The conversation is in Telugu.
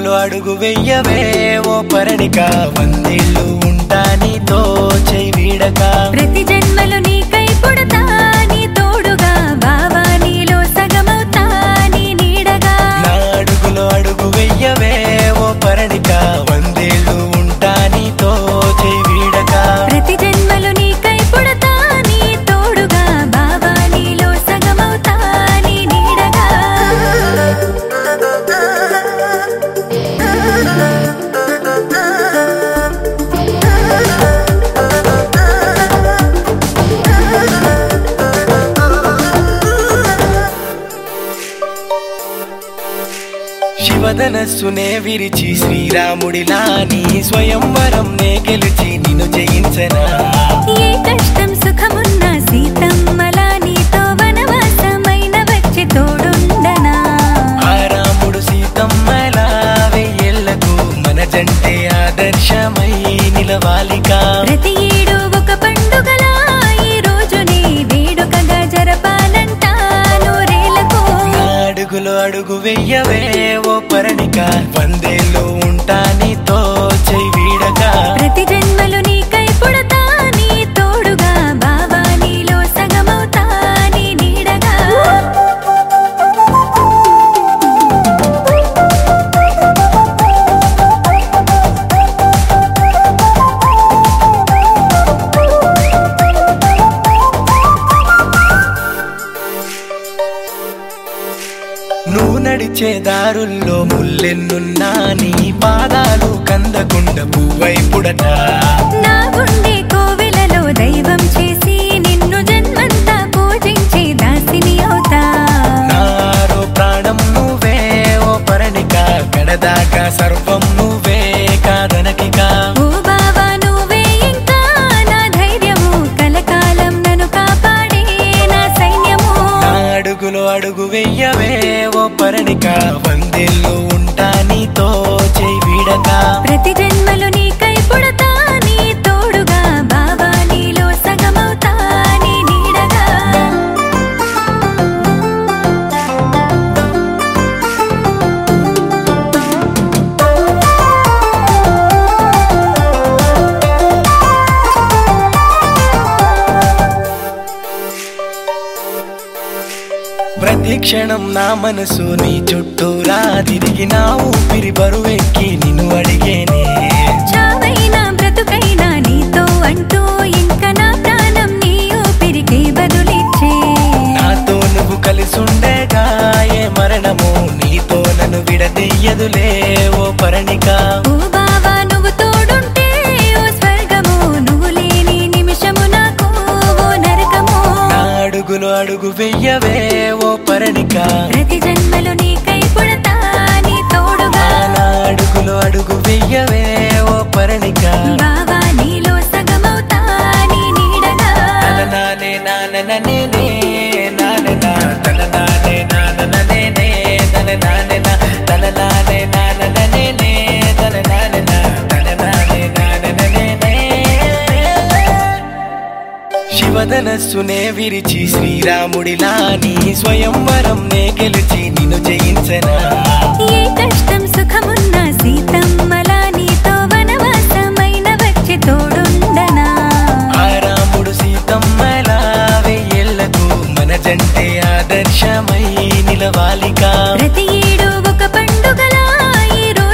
అడుగులు అడుగు వెయ్యవే ఓ పరణిక వందేళ్ళు ఉంటా నీతో చెయ్యి వీడక ప్రతి జన్మలు నీకై పుడతా నీ తోడుగా బావా నీలో సగమవుతా నీ నీడగా నా అడుగులు అడుగు వెయ్యవే ఓ పరణిక వందేళ్ళు ఉంటా నీతో చెయ్యి వీడక ప్రతి జన్మలు నీకై పుడతా నీ తోడుగా బావా నీలో సగమవుతా నీ నీడగా శివధనస్సునే విరిచి శ్రీరాముడిలా నీ స్వయంవరం నే గెలిచి నిన్ను జయించనా ఏ కష్టం సుఖమున్నా సీతమ్మలా నీతో వనవాసమైన వచ్చి తోడుండనా ఆ రాముడు సీతమ్మలా వెయ్యేళ్లకు మన జంటే ఆదర్శమై నిలవాలికా ప్రతి ఏడు ఒక పండుగలా ఈ రోజుని వేడుకగా జరపాలంట నూరేళ్లకు నా అడుగులు అడుగు వెయ్యవే ఓ పరణిక వందేళ్ళు ఉంటా నీతో చెయ్యి వీడక ప్రతి జన్మలు నీకై పుడతా నీ తోడుగా బావా నీలో సగమవుతా నీ నీడగా నువ్వు నడిచే దారుల్లో ముల్లెన్నున్నా నీ పాదాలు కందకుండ పువ్వై పుడట నా గుండె కోవెలలో దైవం చేసి నిన్ను జన్మంతా పూజించి దాసిని అవుతా నారో ప్రాణం నువ్వే ఓ పరణిక కడదాకా సర్వం నువ్వే కాదనకిక ఓ బావా నువ్వే ఇంకా నా ధైర్యము కలకాలం నన్ను కాపాడే నా సైన్యము నా అడుగులు అడుగు వెయ్యవే ఓ పరణిక వందేళ్ళు ఉంటా నీతో చెయ్యి వీడక ప్రతి జన్మలు నీకై పుడతా నీ తోడుగా బావా నీలో సగమవుతా నీ నీడగా ప్రతి క్షణం నా మనసు నీ చుట్టూరా తిరిగి నా ఊపిరి బరువెక్కి నిన్ను అడిగేనే చావైనా బ్రతుకైనా నీతో అంటూ ఇంకా నా ప్రాణం నీ ఊపిరికే బదులిచ్చే నాతో నువ్వు కలిసుండగా ఏ మరణము నీతో నన్ను విడదీయదులే ఓ పరణిక ఓ బావా నువ్వు తోడుంటే ఓ స్వర్గము నువ్వు లేని నిమిషము నాకు ఓ నరకము నా అడుగులు అడుగు వెయ్యవే ఓ పరణిక ప్రతి జన్మలు నీకై పుడతా నీ తోడుగా నా అడుగులు అడుగు వెయ్యవే ఓ పరణిక బావా నీలో సగమవుతా నీ నీడగా తలనానే నానననే నాననా తలనానే నానననే తలనానే నా తలనానే నానననే తలనానే నా తలనానే నానననే శివధనస్సునే విరిచి శ్రీరాముడిలా నీ స్వయంవరం నే గెలిచి నిన్ను జయించనా ఏ కష్టం సుఖమున్నా సీతమ్మలా నీతో వనవాసమైన వచ్చి తోడుండనా ఆ రాముడు సీతమ్మలా వెయ్యేళ్లకు మన జంటే ఆదర్శమై నిలవాలికా